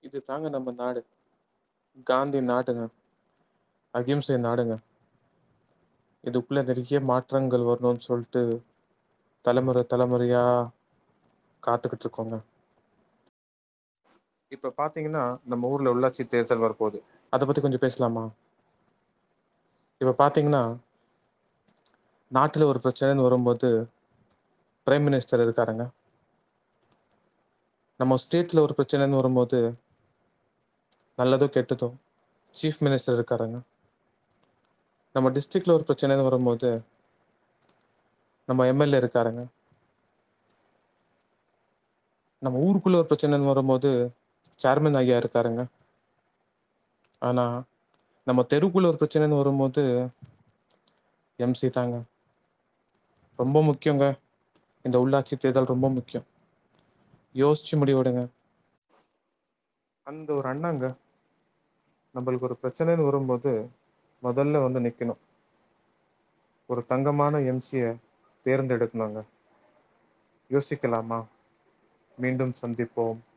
இது தாங்க நம்ம நாடு காந்தி நாடுங்க அகிம்சை நாடுங்க இதுக்குள்ள நிறைய மாற்றங்கள் வரணும்னு சொல்லிட்டு தலைமுறை தலைமுறையா காத்துக்கிட்டு இருக்கோங்க இப்ப பாத்தீங்கன்னா நம்ம ஊர்ல உள்ளாட்சி தேர்தல் வரப்போகுது அதை பத்தி கொஞ்சம் பேசலாமா இப்ப பாத்தீங்கன்னா நாட்டுல ஒரு பிரச்சனைன்னு வரும்போது பிரைம் மினிஸ்டர் இருக்காருங்க நம்ம ஸ்டேட்ல ஒரு பிரச்சனைன்னு வரும்போது நல்லதோ கெட்டதோ சீஃப் மினிஸ்டர் இருக்காருங்க நம்ம டிஸ்ட்ரிக்ட்ல ஒரு பிரச்சனைன்னு வரும்போது நம்ம எம்எல்ஏ இருக்காருங்க நம்ம ஊருக்குள்ள ஒரு பிரச்சனைன்னு வரும்போது சேர்மன் ஐயா இருக்காருங்க ஆனா நம்ம தெருக்குள்ள ஒரு பிரச்சனைன்னு வரும்போது எம்சி தாங்க ரொம்ப முக்கியங்க இந்த உள்ளாட்சி தேர்தல் ரொம்ப முக்கியம் யோசிச்சு முடிவெடுங்க அந்த ஒரு அண்ணாங்க நம்மளுக்கு ஒரு பிரச்சனைன்னு வரும்போது முதல்ல வந்து நிக்கணும் ஒரு தங்கமான எம்சியை தேர்ந்தெடுக்கணுங்க யோசிக்கலாமா மீண்டும் சந்திப்போம்